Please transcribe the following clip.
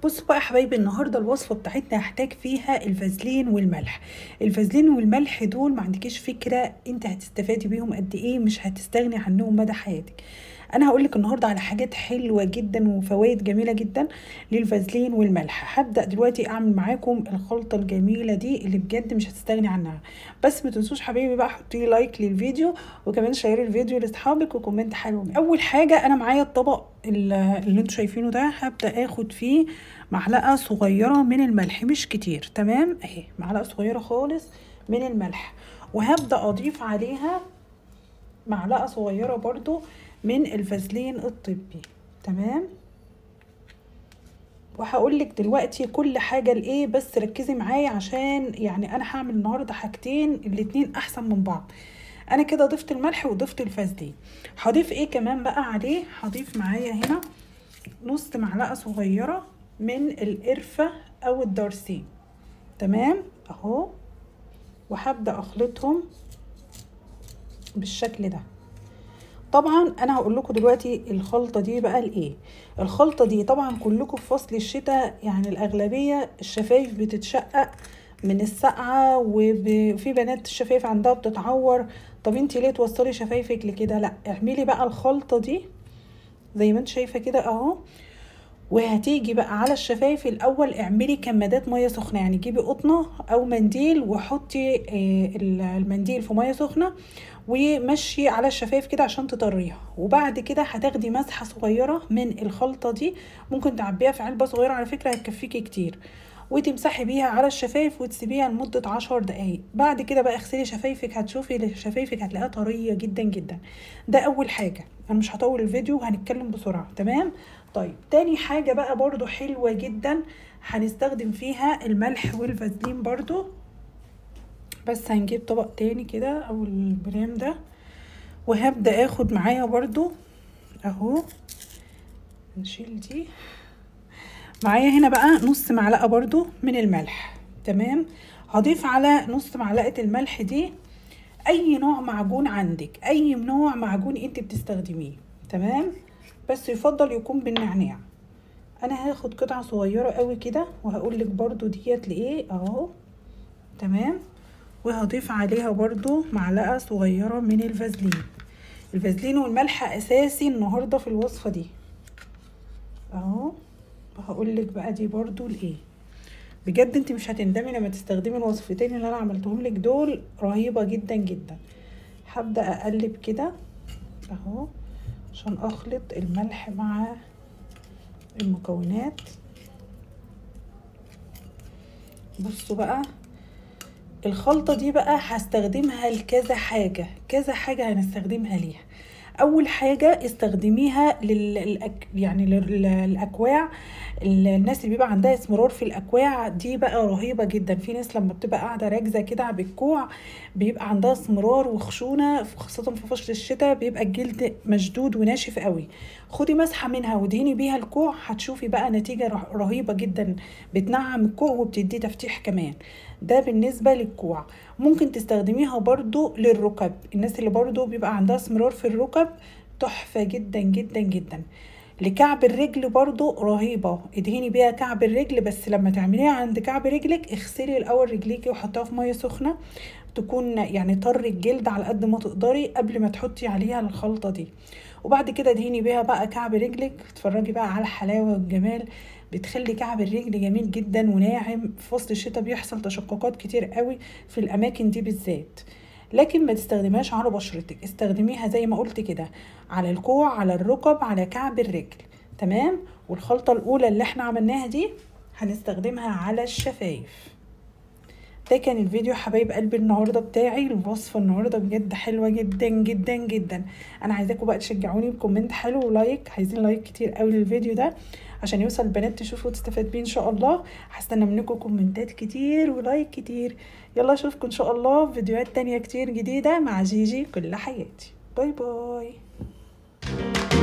بصوا بقى يا حبايبي النهارده الوصفه بتاعتنا هحتاج فيها الفازلين والملح الفازلين والملح دول ما عندكيش فكره انت هتستفادي بيهم قد ايه مش هتستغني عنهم مدى حياتك انا هقول لك النهارده على حاجات حلوه جدا وفوائد جميله جدا للفازلين والملح هبدا دلوقتي اعمل معاكم الخلطه الجميله دي اللي بجد مش هتستغني عنها بس ما تنسوش حبايبي بقى حطي لي لايك للفيديو وكمان شيري الفيديو لاصحابك وكومنت حلو اول حاجه انا معايا الطبق اللي انتوا شايفينه ده هبدا اخد فيه معلقه صغيره من الملح مش كتير تمام اهي معلقه صغيره خالص من الملح وهبدا اضيف عليها معلقه صغيره برضو من الفازلين الطبي تمام وهقول لك دلوقتي كل حاجه لايه بس ركزي معايا عشان يعني انا هعمل النهارده حاجتين الاتنين احسن من بعض انا كده ضفت الملح وضفت الفازلين هضيف ايه كمان بقى عليه هضيف معايا هنا نص معلقه صغيره من القرفه او الدارسين تمام اهو وهبدا اخلطهم بالشكل ده طبعا انا هقول لكم دلوقتي الخلطه دي بقى لايه الخلطه دي طبعا كلكم في فصل الشتاء يعني الاغلبيه الشفايف بتتشقق من السقعه وفي بنات الشفايف عندها بتتعور طب انت ليه توصلي شفايفك لكده لا اعملي بقى الخلطه دي زي ما انت شايفه كده اهو وهتيجي بقى على الشفايف الاول اعملي كمادات ميه سخنه يعني جيبي قطنه او منديل وحطي المنديل في ميه سخنه ومشي على الشفايف كده عشان تطريها وبعد كده هتاخدي مسحه صغيره من الخلطه دي ممكن تعبيها في علبه صغيره على فكره هتكفيكي كتير وتمسحي بيها على الشفايف وتسيبيها لمدة عشر دقايق بعد كده بقى اغسلي شفايفك هتشوفي شفايفك هتلاقيها طرية جدا جدا ده اول حاجة انا مش هطول الفيديو هنتكلم بسرعة تمام طيب تاني حاجة بقى برضو حلوة جدا هنستخدم فيها الملح والفازلين برضو بس هنجيب طبق تاني كده او البرام ده وهبدأ اخد معايا برضو اهو نشيل دي معايا هنا بقى نص معلقة برضو من الملح تمام هضيف على نص معلقة الملح دي اي نوع معجون عندك اي نوع معجون انت بتستخدميه تمام بس يفضل يكون بالنعناع انا هاخد قطعة صغيرة قوي كده وهقول لك برضو ديت لايه اهو تمام وهضيف عليها برضو معلقة صغيرة من الفازلين الفازلين والملح اساسي النهاردة في الوصفة دي اهو وهقول لك بقى دي برضو لايه بجد انت مش هتندمي لما تستخدمي الوصفتين اللي انا عملتهم لك دول رهيبه جدا جدا هبدا اقلب كده اهو عشان اخلط الملح مع المكونات بصوا بقى الخلطه دي بقى هستخدمها لكذا حاجه كذا حاجه هنستخدمها ليها اول حاجه استخدميها للأك... يعني للاكواع الناس اللي بيبقى عندها اسمرار في الاكواع دي بقى رهيبه جدا في ناس لما بتبقى قاعده راكزه كده بالكوع بيبقى عندها اسمرار وخشونه خاصه في فصل الشتاء بيبقى الجلد مشدود وناشف قوي خدي مسحه منها ودهني بيها الكوع هتشوفي بقى نتيجه رهيبه جدا بتنعم الكوع وبتدي تفتيح كمان ده بالنسبه للكوع ممكن تستخدميها برضو للركب الناس اللي برضو بيبقى عندها اسمرار في الركب تحفه جدا جدا جدا لكعب الرجل برضو رهيبة ادهني بيها كعب الرجل بس لما تعمليها عند كعب رجلك اغسلي الاول رجليكي وحطيها في مية سخنة تكون يعني طر الجلد على قد ما تقدري قبل ما تحطي عليها الخلطة دي وبعد كده ادهني بيها بقى كعب رجلك اتفرجي بقى على الحلاوة والجمال بتخلي كعب الرجل جميل جدا وناعم في فصل الشتاء بيحصل تشققات كتير قوي في الاماكن دي بالذات لكن ما تستخدمهاش على بشرتك استخدميها زي ما قلت كده على الكوع على الركب على كعب الرجل تمام والخلطة الأولى اللي احنا عملناها دي هنستخدمها على الشفايف ده كان الفيديو حبايب قلبي النهارده بتاعي الوصفه النهارده بجد حلوه جدا جدا جدا انا عايزاكم بقى تشجعوني بكومنت حلو ولايك عايزين لايك كتير قوي للفيديو ده عشان يوصل البنات تشوفه وتستفاد بيه ان شاء الله هستنى منكم كومنتات كتير ولايك كتير يلا اشوفكم ان شاء الله في فيديوهات تانية كتير جديده مع جيجي كل حياتي باي باي